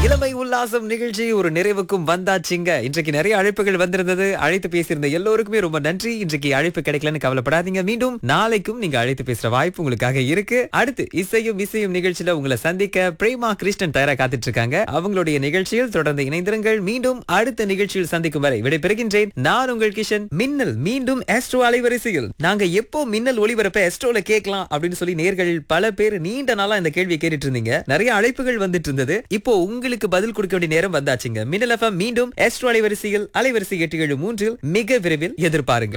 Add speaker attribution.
Speaker 1: இளமை உல்லாசம் நிகழ்ச்சி ஒரு நிறைவுக்கும் வந்தாச்சுங்க இன்றைக்கு நிறைய அழைப்புகள் வந்திருந்தது அழைத்து பேசியிருந்த எல்லோருக்குமே ரொம்ப நன்றி இன்றைக்கு அழைப்பு கிடைக்கலன்னு கவலைப்படாதீங்க மீண்டும் நாளைக்கும் நீங்க அழைத்து பேசுற வாய்ப்பு உங்களுக்காக இருக்கு அடுத்து இசையும் இசையும் நிகழ்ச்சியில உங்களை சந்திக்க பிரேமா கிருஷ்ணன் தயாரா காத்துட்டு இருக்காங்க அவங்களுடைய நிகழ்ச்சியில் தொடர்ந்து இணைந்திருங்கள் மீண்டும் அடுத்த நிகழ்ச்சியில் சந்திக்கும் வரை விடைபெறுகின்றேன் நான் உங்கள் கிஷன் மின்னல் மீண்டும் எஸ்ட்ரோ அலைவரிசையில் நாங்க எப்போ மின்னல் ஒளிபரப்ப எஸ்ட்ரோல கேட்கலாம் அப்படின்னு சொல்லி நேர்கள் பல பேர் நீண்ட நாளா இந்த கேள்வியை கேட்டுட்டு இருந்தீங்க நிறைய அழைப்புகள் வந்துட்டு இருந்தது இப்போ உங்களுக்கு பதில் கொடுக்க வேண்டிய நேரம் வந்தாச்சுங்க மின்னல் எஃப்எம் மீண்டும் எஸ்ட்ரோ அலைவரிசையில் அலைவரிசை எட்டு ஏழு மூன்றில் மிக விரைவில் எதிர்பாருங்க